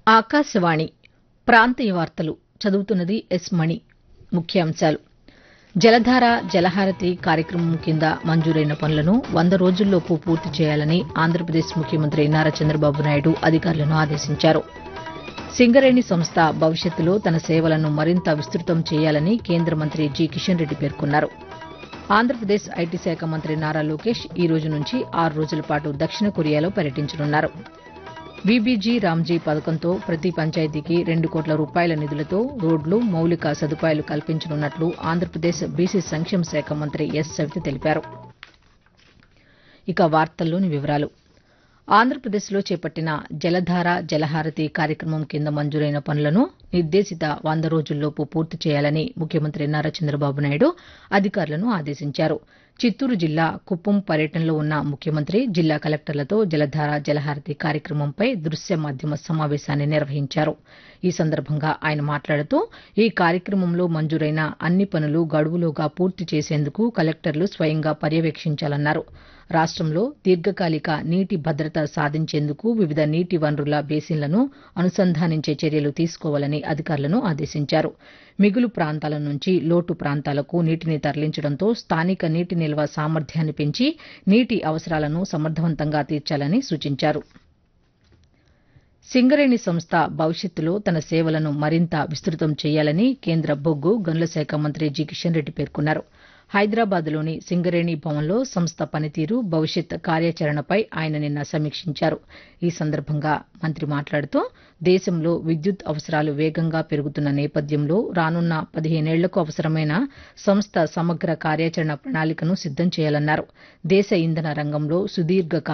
ఆకాశవాణి ప్రాంతీయ వార్తలు చదువుతున్నది ఎస్ మణి ముఖ్యాంశాలు జలధార జలహారతి కార్యక్రమం కింద మంజూరైన పనులను వంద రోజుల్లోపు పూర్తి చేయాలని ఆంధ్రప్రదేశ్ ముఖ్యమంత్రి నారా చంద్రబాబు నాయుడు అధికారులను ఆదేశించారు సింగరేణి సంస్థ భవిష్యత్తులో తన సేవలను మరింత విస్తృతం చేయాలని కేంద్ర మంత్రి జి కిషన్ రెడ్డి పేర్కొన్నారు ఆంధ్రప్రదేశ్ ఐటీ శాఖ మంత్రి నారా లోకేష్ ఈ రోజు నుంచి ఆరు రోజుల పాటు దక్షిణ కొరియాలో పర్యటించనున్నారు వీబీజీ రామ్జీ పథకంతో ప్రతి పంచాయతీకి రెండు కోట్ల రూపాయల నిధులతో రోడ్లు మౌలిక సదుపాయాలు కల్పించనున్నట్లు ఆంధ్రప్రదేశ్ బీసీ సంక్షేమ శాఖ మంత్రి ఎస్ సవిత తెలిపారు ఇక వార్తల్లోని వివరాలు ఆంధ్రప్రదేశ్లో చేపట్టిన జలధార జలహారతి కార్యక్రమం కింద మంజూరైన పనులను నిర్దేశిత వంద రోజుల్లోపు పూర్తి చేయాలని ముఖ్యమంత్రి నారా చంద్రబాబు నాయుడు అధికారులను ఆదేశించారు చిత్తూరు జిల్లా కుప్పం పర్యటనలో ఉన్న ముఖ్యమంత్రి జిల్లా కలెక్టర్లతో జలధార జలహారతి కార్యక్రమంపై దృశ్య మాధ్యమ సమావేశాన్ని నిర్వహించారు ఈ సందర్భంగా ఆయన మాట్లాడుతూ ఈ కార్యక్రమంలో మంజూరైన అన్ని పనులు గడువులోగా పూర్తి చేసేందుకు కలెక్టర్లు స్వయంగా పర్యవేక్షించాలన్నారు రాష్టంలో దీర్ఘకాలిక నీటి భద్రత సాధించేందుకు వివిధ నీటి వనరుల బేసిన్లను అనుసంధానించే చర్యలు తీసుకోవాలని అధికారులను ఆదేశించారు మిగులు ప్రాంతాల నుంచి లోటు ప్రాంతాలకు నీటిని తరలించడంతో స్థానిక నీటి నిల్వ సామర్థ్యాన్ని పెంచి నీటి అవసరాలను సమర్థవంతంగా తీర్చాలని సూచించారు సింగరేణి సంస్థ భవిష్యత్తులో తన సేవలను మరింత విస్తృతం చేయాలని కేంద్ర బొగ్గు గనుల శాఖ మంత్రి జి కిషన్ రెడ్డి పేర్కొన్నారు హైదరాబాద్లోని సింగరేణి భవన్లో సంస్థ పనితీరు భవిష్యత్ కార్యాచరణపై ఆయన నిన్న సమీక్షించారు ఈ సందర్భంగా మంత్రి మాట్లాడుతూ దేశంలో విద్యుత్ అవసరాలు వేగంగా పెరుగుతున్న నేపథ్యంలో రానున్న పదిహేనేళ్లకు అవసరమైన సంస్థ సమగ్ర కార్యాచరణ ప్రణాళికను సిద్దం చేయాలన్నారు దేశ ఇంధన రంగంలో సుదీర్ఘ